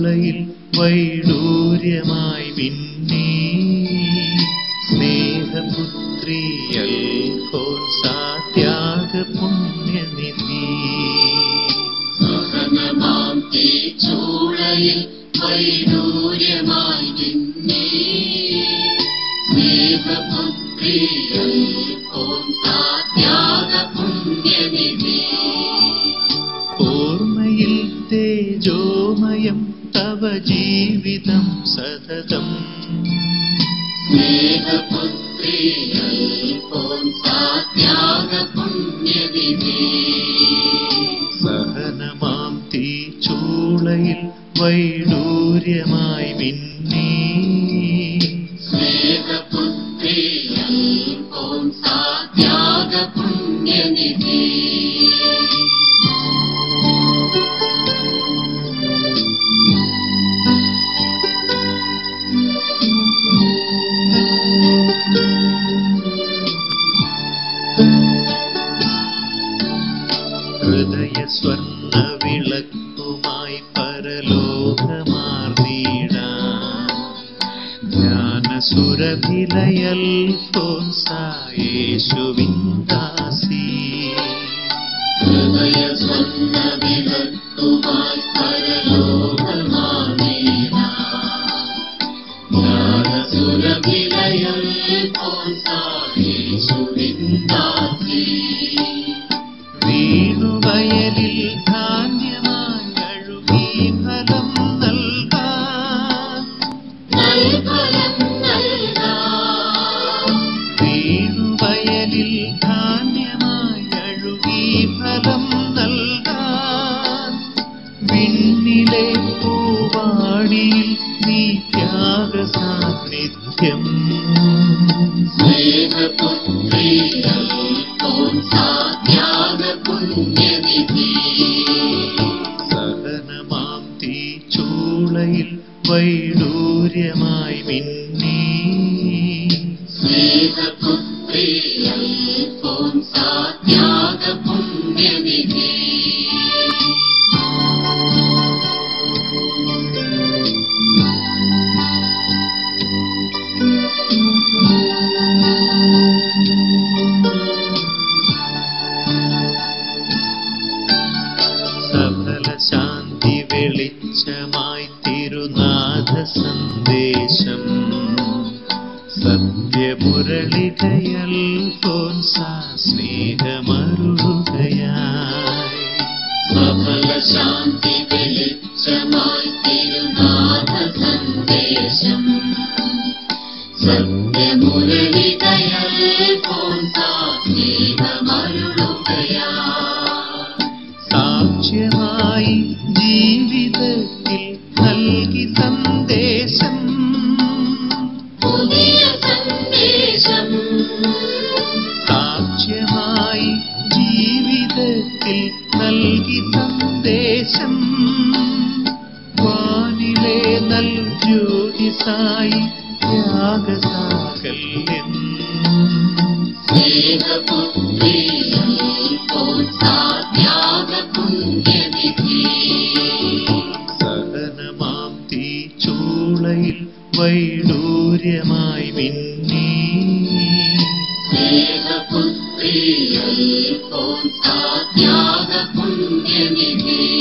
ചൂളയിൽ വൈഡൂര്യമായി മിന്നി സ്നേഹപുത്രിയൽ സാത്യാഗ പുണ്യനിധി സഹനമാം തീച്ചൂളയിൽ വൈഡൂര്യമായി നിന്നേ സ്നേഹപുത്രിയൽ ഓം സാത്യാഗ പുണ്യനിധി ഓർമ്മയിൽ തേജോമയം തവ ജീവിതം സതതം സ്നേഹപുത്രിയൽ ഓം സാത്യാഗ പുണ്യനിധി സഹനമാം തീച്ചൂളയിൽ വൈഡൂര്യമായി മിന്നി സ്നേഹപുത്രിയൽ ഓം സാത്യാഗ പുണ്യനിധി ഹൃദയ സ്വർണ്ണ വിളക്കുമായി പരലോകമാർന്നീട ജ്ഞാനസുരഭിലയൽ യേശുവിന്ദാസി ഹൃദയ സ്വന്ന വിളക്കുമായി പരലോകമാനീന ജ്ഞാനസുരവിലയൽ യേശുവിന്ദാസി വീണുവയലിൽ ധാന്യമായി അഴുകി ഫലം നൽകാൻ നൽഫലം നൽകാം വീണുവയലിൽ ധാന്യമായി അഴുകി ഫലം നൽകാൻ വിണ്ണിലെ പൂവാടിയിൽ നീ ത്യാഗ സാന്നിധ്യം സ്നേഹപുത്രിയൽ ഓം സാത്യാഗ പുണ്യനിധി സഹനമാം തീച്ചൂളയിൽ വൈഡൂര്യമായി മിന്നി സ്നേഹപുത്രിയൽ ഓം സാത്യാഗ പുണ്യനിധി സഫല ശാന്തി വെളിച്ചമായി തിരുനാഥ സന്ദേശം സത്യമുരളികയൽ ഫോൻസാ സ്നേഹമരുളുകയായി സഫല ശാന്തി വെളിച്ചമായി തിരുനാഥ സന്ദേശം സത്യമുരളികയൽ പോൻസാ സ്നേഹമരുളുകയാ സാക്ഷ്യമായി ജീവിതത്തിൽ നൽകി സന്ദേശം പുതിയ സന്ദേശം സാക്ഷ്യമായി ജീവിതത്തിൽ നൽകി സന്ദേശം വാനിലെ നൽ ജ്യോതിസായി ത്യാഗസാകല്യം സ്നേഹപുത്രിയൽ ത്യാഗ പുണ്യനിധി സഹനമാം തീച്ചൂളയിൽ വൈഡൂര്യമായി മിന്നി സ്നേഹപുത്രിയൽ ത്യാഗ പുണ്യനിധി